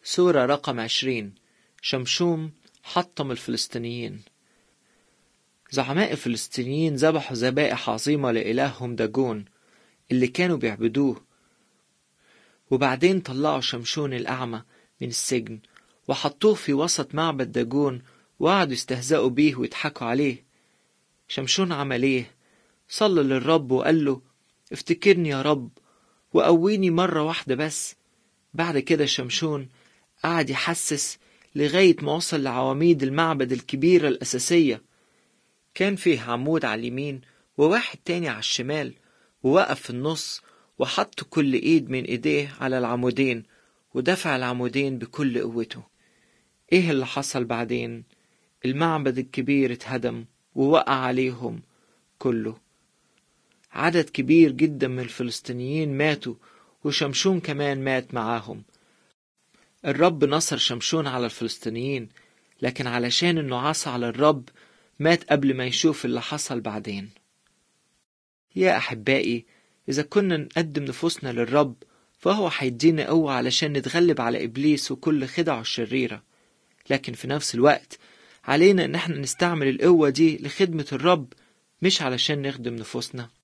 سورة رقم عشرين شمشوم حطم الفلسطينيين زعماء الفلسطينيين ذبحوا ذبائح عظيمة لإلههم داجون اللي كانوا بيعبدوه وبعدين طلعوا شمشون الأعمى من السجن وحطوه في وسط معبد داجون وقعدوا يستهزئوا بيه ويضحكوا عليه شمشون عمل ايه صلى للرب وقال له افتكرني يا رب وقويني مرة واحدة بس بعد كده شمشون قعد يحسس لغاية ما وصل لعواميد المعبد الكبيرة الأساسية كان فيه عمود على اليمين وواحد تاني على الشمال ووقف في النص وحط كل ايد من ايديه على العمودين ودفع العمودين بكل قوته ايه اللي حصل بعدين المعبد الكبير اتهدم ووقع عليهم كله عدد كبير جدا من الفلسطينيين ماتوا وشمشون كمان مات معاهم الرب نصر شمشون على الفلسطينيين لكن علشان انه عصى على الرب مات قبل ما يشوف اللي حصل بعدين يا أحبائي إذا كنا نقدم نفوسنا للرب فهو هيدينا قوة علشان نتغلب على إبليس وكل خدعه الشريرة لكن في نفس الوقت علينا إن احنا نستعمل القوة دي لخدمة الرب مش علشان نخدم نفوسنا